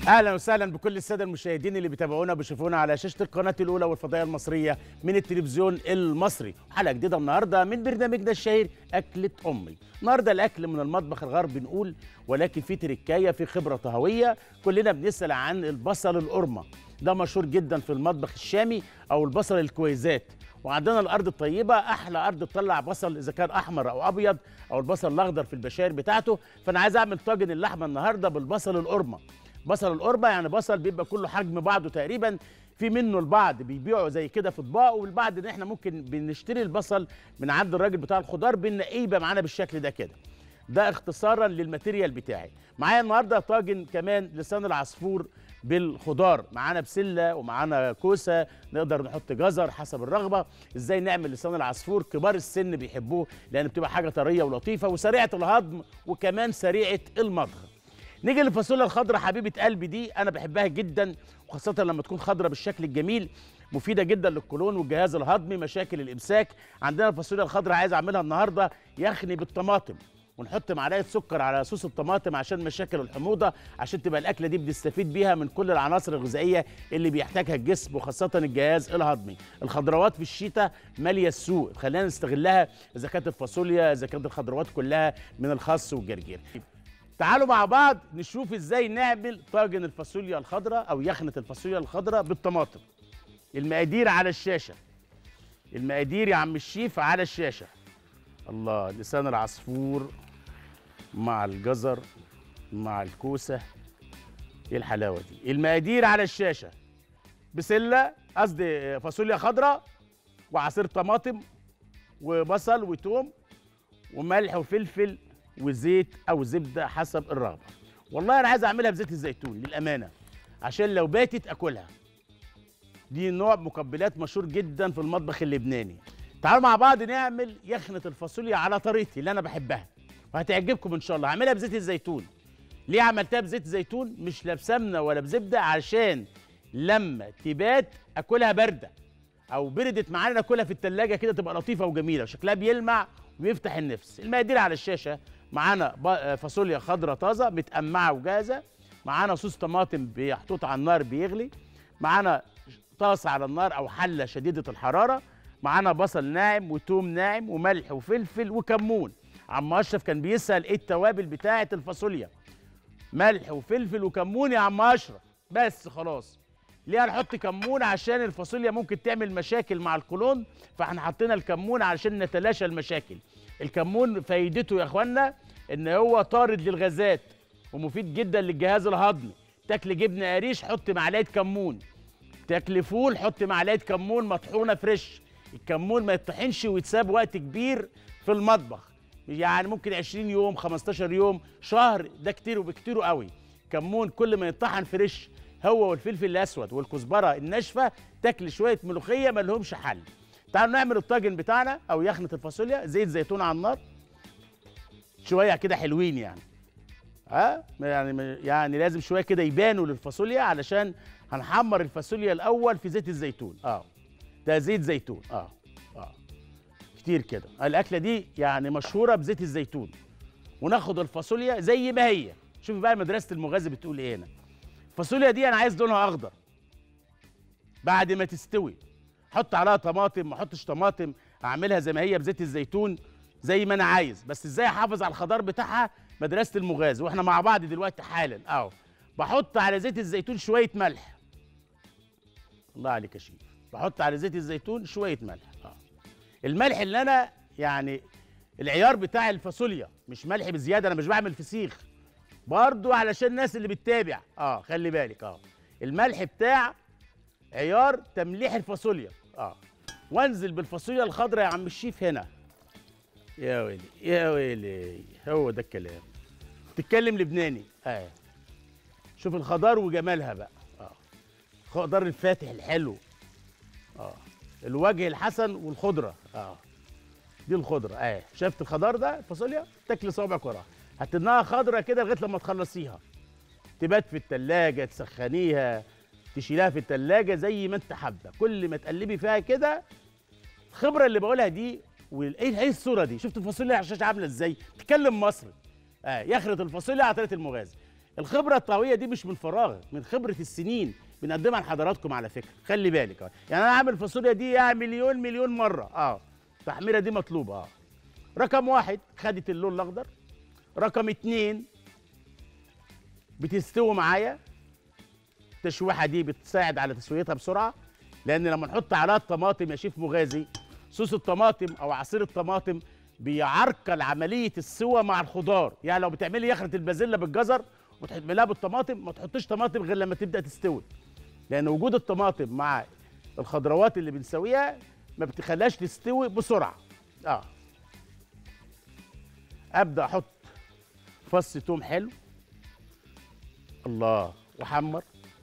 اهلا وسهلا بكل الساده المشاهدين اللي بيتابعونا وبيشوفونا على شاشه القناه الاولى والفضائيه المصريه من التلفزيون المصري حلقه جديده النهارده من برنامجنا الشهير اكله امي النهارده الاكل من المطبخ الغربي نقول ولكن في تركايه في خبره طهويه كلنا بنسال عن البصل القرمه ده مشهور جدا في المطبخ الشامي او البصل الكويزات وعندنا الارض الطيبه احلى ارض تطلع بصل اذا كان احمر او ابيض او البصل الاخضر في البشاير بتاعته فانا عايز اعمل طاجن اللحمه النهارده بالبصل القرمه بصل القربة يعني بصل بيبقى كله حجم بعضه تقريبا في منه البعض بيبيعوا زي كده في اطباق والبعض ان احنا ممكن بنشتري البصل من عند الراجل بتاع الخضار بنلاقيه يبقى معانا بالشكل ده كده ده اختصارا للماتيريال بتاعي معايا النهارده طاجن كمان لسان العصفور بالخضار معانا بسله ومعانا كوسه نقدر نحط جزر حسب الرغبه ازاي نعمل لسان العصفور كبار السن بيحبوه لان بتبقى حاجه طريه ولطيفه وسريعه الهضم وكمان سريعه المضغ نيجي للفاصوليا الخضراء حبيبه قلبي دي انا بحبها جدا وخاصه لما تكون خضراء بالشكل الجميل مفيده جدا للقولون والجهاز الهضمي مشاكل الامساك عندنا الفاصوليا الخضراء عايز اعملها النهارده يخني بالطماطم ونحط معلقه سكر على صوص الطماطم عشان مشاكل الحموضه عشان تبقى الاكله دي بنستفيد بيها من كل العناصر الغذائيه اللي بيحتاجها الجسم وخاصه الجهاز الهضمي الخضروات في الشتاء ماليه السوق خلينا نستغلها اذا كانت الفاصوليا اذا كانت الخضروات كلها من الخس والجرجير تعالوا مع بعض نشوف ازاي نعمل طاجن الفاصوليا الخضراء او يخنه الفاصوليا الخضراء بالطماطم المقادير على الشاشه المقادير يا عم الشيف على الشاشه الله لسان العصفور مع الجزر مع الكوسه ايه الحلاوه دي المقادير على الشاشه بسله قصدي فاصوليا خضراء وعصير طماطم وبصل وتوم وملح وفلفل وزيت او زبده حسب الرغبه والله انا عايز اعملها بزيت الزيتون للامانه عشان لو باتت اكلها دي نوع مقبلات مشهور جدا في المطبخ اللبناني تعالوا مع بعض نعمل يخنه الفاصوليا على طريقتي اللي انا بحبها وهتعجبكم ان شاء الله هعملها بزيت الزيتون ليه عملتها بزيت الزيتون مش لا بسمنه ولا بزبده عشان لما تبات اكلها بارده او بردت معانا ناكلها في التلاجة كده تبقى لطيفه وجميله وشكلها بيلمع ويفتح النفس المقادير على الشاشه معانا فاصوليا خضراء طازه متقمعه وجاهزه معانا صوص طماطم محطوط على النار بيغلي معانا طاسه على النار او حله شديده الحراره معانا بصل ناعم وتوم ناعم وملح وفلفل وكمون عم اشرف كان بيسال ايه التوابل بتاعه الفاصوليا ملح وفلفل وكمون يا عم اشرف بس خلاص ليه هنحط كمون عشان الفاصوليا ممكن تعمل مشاكل مع القولون فاحنا حطينا الكمون عشان نتلاشى المشاكل الكمون فايدته يا اخوانا ان هو طارد للغازات ومفيد جدا للجهاز الهضمي تاكل جبنه قريش حط معلقه كمون تاكل فول حط معلقه كمون مطحونه فريش الكمون ما يطحنش ويتساب وقت كبير في المطبخ يعني ممكن 20 يوم 15 يوم شهر ده كتير وبكتيره قوي كمون كل ما يطحن فريش هو والفلفل الاسود والكزبره الناشفه تاكل شويه ملوخيه ما لهمش حل تعالوا نعمل الطاجن بتاعنا او يخنه الفاصوليا زيت زيتون على النار شويه كده حلوين يعني ها يعني يعني لازم شويه كده يبانوا للفاصوليا علشان هنحمر الفاصوليا الاول في زيت الزيتون اه ده زيت زيتون اه اه كتير كده الاكله دي يعني مشهوره بزيت الزيتون وناخد الفاصوليا زي ما هي شوف بقى مدرسه المغازي بتقول ايه هنا الفاصوليا دي انا عايز لونها اخضر بعد ما تستوي حط عليها طماطم ما احطش طماطم اعملها زي ما هي بزيت الزيتون زي ما انا عايز بس ازاي احافظ على الخضار بتاعها مدرسه المغاز واحنا مع بعض دلوقتي حالا اهو بحط على زيت الزيتون شويه ملح الله عليك يا شيف بحط على زيت الزيتون شويه ملح اه الملح اللي انا يعني العيار بتاع الفاصوليا مش ملح بزياده انا مش بعمل فسيخ برضو علشان الناس اللي بتتابع اه خلي بالك اه الملح بتاع عيار تمليح الفاصوليا اه وانزل بالفاصوليا الخضراء يا عم الشيف هنا يا ويلي يا ويلي هو ده الكلام تتكلم لبناني اه شوف الخضار وجمالها بقى اه الخضار الفاتح الحلو اه الوجه الحسن والخضره اه دي الخضره اه شفت الخضار ده الفاصوليا تاكل صوابعك وراها هتنها خضره كده لغايه لما تخلصيها تبات في التلاجة تسخنيها تشيلها في التلاجة زي ما انت حابه كل ما تقلبي فيها كده الخبره اللي بقولها دي وايه ايه الصوره دي شفت الفاصوليا على الشاشه عامله ازاي تتكلم مصري اه يخرط الفاصوليا على طريقه المغازي الخبره الطهويه دي مش من فراغ من خبره السنين بنقدمها لحضراتكم على فكره خلي بالك اه يعني انا عامل الفاصوليا دي يعني مليون مليون مره اه التحميره دي مطلوبه اه رقم واحد خدت اللون الاخضر رقم اتنين بتستوي معايا التشويحه دي بتساعد على تسويتها بسرعه لان لما نحط عليها الطماطم يا شيف مغازي صوص الطماطم او عصير الطماطم بيعرقل عمليه السوى مع الخضار يعني لو بتعملي يخره البازيلا بالجزر وتحملها بالطماطم ما تحطيش طماطم غير لما تبدا تستوي لان وجود الطماطم مع الخضروات اللي بنسويها ما بتخليهاش تستوي بسرعه اه ابدا احط فص توم حلو الله وحمر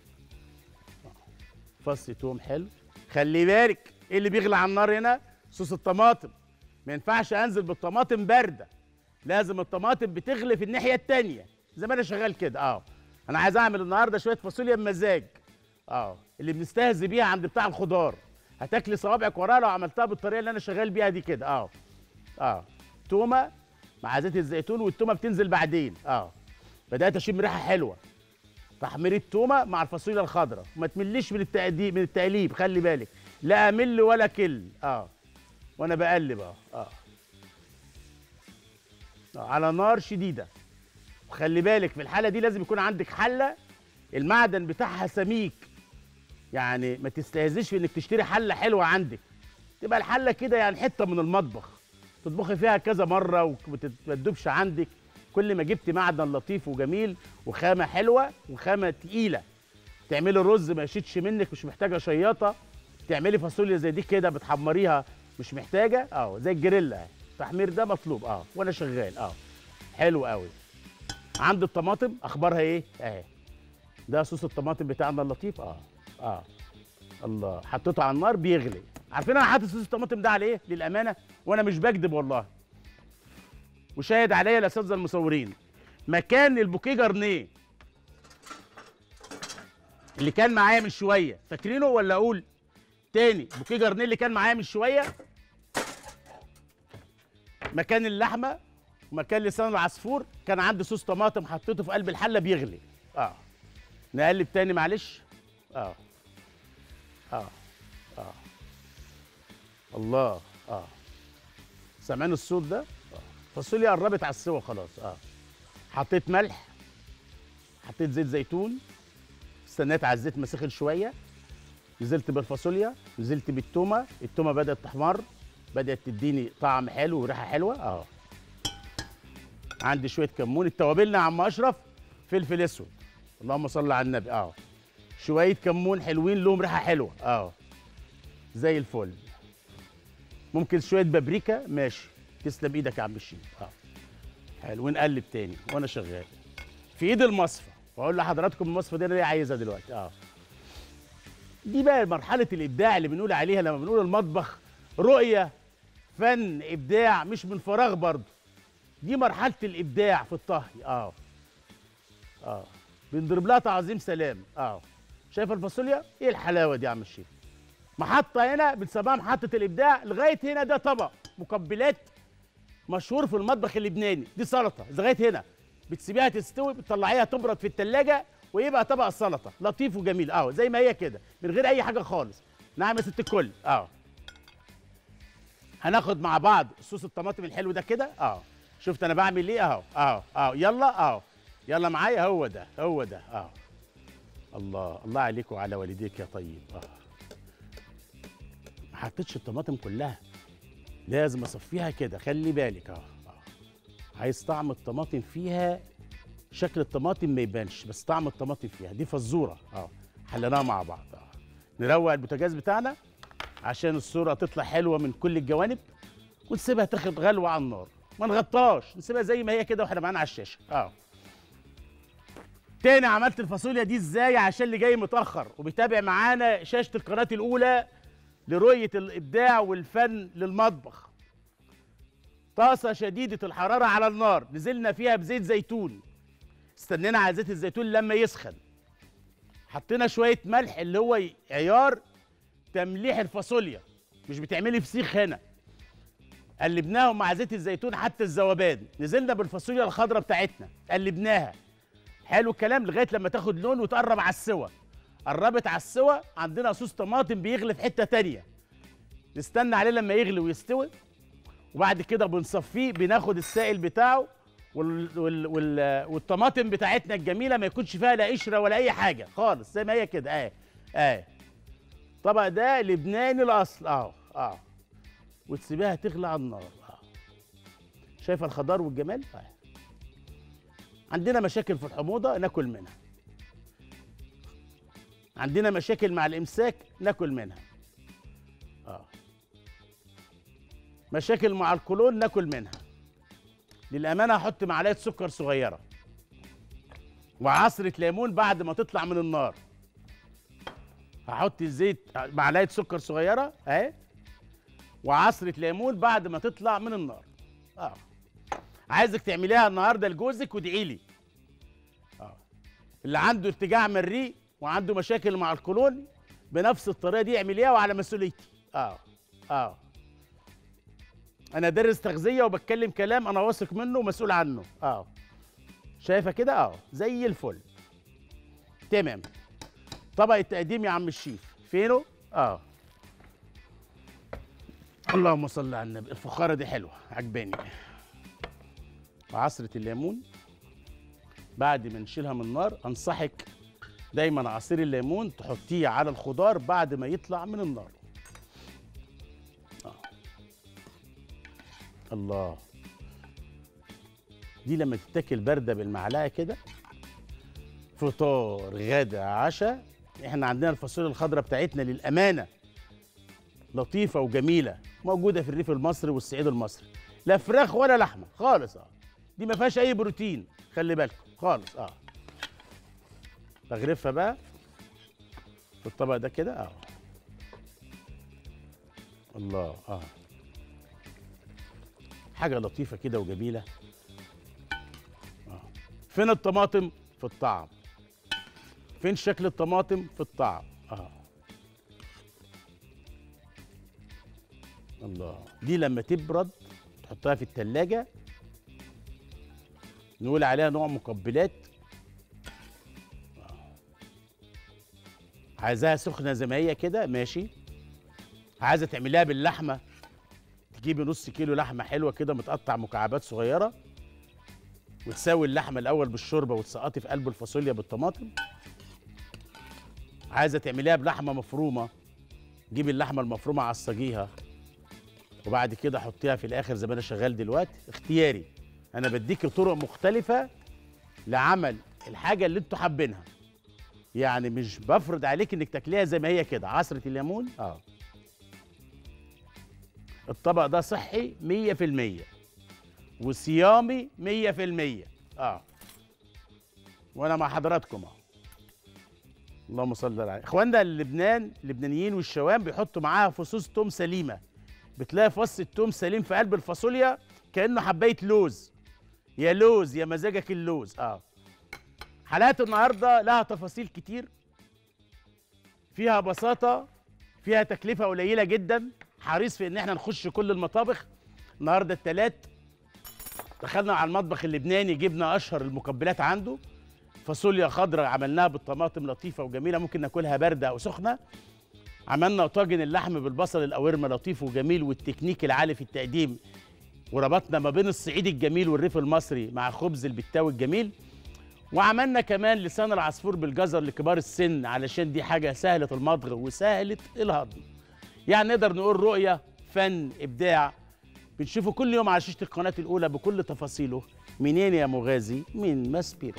فص توم حلو خلي بالك ايه اللي بيغلى على النار هنا صوص الطماطم ما ينفعش انزل بالطماطم بارده لازم الطماطم بتغلي في الناحيه التانية زي ما انا شغال كده اه انا عايز اعمل النهارده شويه فاصوليا بمزاج اه اللي بنستهزي بيها عند بتاع الخضار هتاكلي صوابعك وراها لو عملتها بالطريقه اللي انا شغال بيها دي كده اه اه تومه مع زيت الزيتون والتومه بتنزل بعدين اه بدات اشم ريحه حلوه تحمير التومه مع الفاصوليا الخضراء ما تمليش من التقديم من التقليب خلي بالك لا امل ولا كل اه وانا بقلب اه اه آه، على نار شديده وخلي بالك في الحاله دي لازم يكون عندك حله المعدن بتاعها سميك يعني ما تستهزيش في انك تشتري حله حلوه عندك تبقى الحله كده يعني حته من المطبخ تطبخي فيها كذا مره وما تدوبش عندك كل ما جبت معدن لطيف وجميل وخامه حلوه وخامه تقيله تعملي الرز ما يشيتش منك مش محتاجه شياطه تعملي فاصوليا زي دي كده بتحمريها مش محتاجه اه زي الجريلا اهي التحمير ده مطلوب اه وانا شغال اه حلو قوي عند الطماطم اخبارها ايه اهي ده صوص الطماطم بتاعنا اللطيف اه اه الله حطيته على النار بيغلي عارفين انا حاطط صوص الطماطم ده على ايه للامانه وانا مش بكذب والله وشاهد عليا الاساتذه المصورين مكان البوكيه جارنيه اللي كان معايا من شويه فاكرينه ولا اقول تاني بوكيه جارنيه اللي كان معايا من شويه مكان اللحمه ومكان لسان العصفور كان عندي صوص طماطم حطيته في قلب الحله بيغلي اه نقلب تاني معلش اه اه اه الله اه سامعين الصوت ده اه فاصوليا قربت على السوا خلاص اه حطيت ملح حطيت زيت زيتون استنيت على الزيت ما سخن شويه نزلت بالفاصوليا نزلت بالتومه التومه بدات تحمر بدات تديني طعم حلو وريحه حلوه اه عندي شويه كمون التوابلنا يا عم اشرف فلفل اسود اللهم صل على النبي اه شويه كمون حلوين لهم ريحه حلوه اه زي الفل ممكن شويه بابريكا ماشي تسلم ايدك يا عم الشيف اه حلو ونقلب تاني وانا شغال في ايد المصفى واقول لحضراتكم المصفى دي انا ليه عايزها دلوقتي اه دي بقى مرحله الابداع اللي بنقول عليها لما بنقول المطبخ رؤيه فن ابداع مش من فراغ برضه دي مرحله الابداع في الطهي اه اه بنضرب لها تعظيم سلام اه شايف الفاصوليا ايه الحلاوه دي يا عم الشيف محطه هنا بنسميها محطه الابداع لغايه هنا ده طبق مقبلات مشهور في المطبخ اللبناني دي سلطه لغايه هنا بتسيبيها تستوي بتطلعيها تبرد في التلاجة ويبقى طبق السلطه لطيف وجميل اه زي ما هي كده من غير اي حاجه خالص نعم يا ست الكل اه هناخد مع بعض صوص الطماطم الحلو ده كده اه شفت انا بعمل ايه اهو اه اه يلا اه يلا معايا هو ده هو ده اه الله الله عليك وعلى والديك يا طيب اه ما حطيتش الطماطم كلها لازم اصفيها كده خلي بالك اه اه عايز طعم الطماطم فيها شكل الطماطم ما يبانش بس طعم الطماطم فيها دي فزوره اه حليناها مع بعض اه نروق البوتاجاز بتاعنا عشان الصوره تطلع حلوه من كل الجوانب ونسيبها تاخد غلوه على النار ما نغطاش نسيبها زي ما هي كده واحنا معانا على الشاشه اه تاني عملت الفاصوليا دي ازاي عشان اللي جاي متاخر وبيتابع معانا شاشه القناه الاولى لرؤيه الابداع والفن للمطبخ طاسه شديده الحراره على النار نزلنا فيها بزيت زيتون استنينا على زيت الزيتون لما يسخن حطينا شويه ملح اللي هو عيار تمليح الفاصوليا مش بتعملي فسيخ هنا قلبناهم مع زيت الزيتون حتى الذوبان نزلنا بالفاصوليا الخضراء بتاعتنا قلبناها حلو الكلام لغايه لما تاخد لون وتقرب على السوا قربت على السوا عندنا صوص طماطم بيغلي في حته تانية نستنى عليه لما يغلي ويستوي وبعد كده بنصفيه بناخد السائل بتاعه وال وال وال والطماطم بتاعتنا الجميله ما يكونش فيها لا قشره ولا اي حاجه خالص زي ما هي كده اهي اهي الطبق ده لبناني الاصل اهو اه وتسيبيها تغلى على النار اه شايفه الخضار والجمال اهي عندنا مشاكل في الحموضه ناكل منها عندنا مشاكل مع الامساك ناكل منها اه مشاكل مع القولون ناكل منها للامانه هحط معلقه سكر صغيره وعصره ليمون بعد ما تطلع من النار هحط زيت معلقه سكر صغيره اهي وعصره ليمون بعد ما تطلع من النار اه عايزك تعمليها النهارده لجوزك وادعي لي اه اللي عنده ارتجاع مريء وعنده مشاكل مع القولون بنفس الطريقه دي اعمليها وعلى مسؤوليتي اه اه انا دارس تغذيه وبتكلم كلام انا واثق منه ومسؤول عنه اه شايفه كده اه زي الفل تمام طبق التقديم يا عم الشيف فينه اه اللهم صل على النبي الفخاره دي حلوه عجباني وعصره الليمون بعد ما نشيلها من النار انصحك دايما عصير الليمون تحطيه على الخضار بعد ما يطلع من النار آه. الله دي لما تتاكل بارده بالمعلقه كده فطار غدا عشاء احنا عندنا الفاصوليا الخضراء بتاعتنا للامانه لطيفه وجميله موجوده في الريف المصري والصعيد المصري لا فراخ ولا لحمه خالص اه دي ما فيهاش اي بروتين خلي بالكم خالص اه بغرفها بقى في الطبق ده كده اه الله اه حاجه لطيفه كده وجميله اه فين الطماطم في الطعم فين شكل الطماطم في الطعم اه الله دي لما تبرد تحطها في التلاجة نقول عليها نوع مقبلات آه. عايزاها سخنة زي ما هي كده ماشي عايزة تعمليها باللحمة تجيبي نص كيلو لحمة حلوة كده متقطع مكعبات صغيرة وتساوي اللحمة الأول بالشوربة وتسقطي في قلب الفاصوليا بالطماطم عايزة تعمليها بلحمة مفرومة جيبي اللحمة المفرومة عصجيها وبعد كده حطيها في الاخر زي ما انا شغال دلوقتي اختياري انا بديكي طرق مختلفه لعمل الحاجه اللي انتوا حابينها يعني مش بفرض عليك انك تاكليها زي ما هي كده عصره الليمون اه الطبق ده صحي 100% وصيامي 100% اه وانا مع حضراتكم اهو اللهم صل على اخواننا اللبنان اللبنانيين والشوام بيحطوا معاها فصوص توم سليمه بتلاقي فص التوم سليم في قلب الفاصوليا كانه حبايه لوز يا لوز يا مزاجك اللوز اه حلقات النهارده لها تفاصيل كتير فيها بساطه فيها تكلفه قليله جدا حريص في ان احنا نخش كل المطابخ النهارده التلات دخلنا على المطبخ اللبناني جبنا اشهر المقبلات عنده فاصوليا خضراء عملناها بالطماطم لطيفه وجميله ممكن ناكلها بارده او سخنه عملنا طاجن اللحم بالبصل القوارمه لطيف وجميل والتكنيك العالي في التقديم وربطنا ما بين الصعيد الجميل والريف المصري مع خبز البتاوي الجميل وعملنا كمان لسان العصفور بالجزر لكبار السن علشان دي حاجه سهله المضغ وسهله الهضم يعني نقدر نقول رؤيه فن ابداع بنشوفه كل يوم على شاشه القناه الاولى بكل تفاصيله منين يا مغازي من ماسبيرو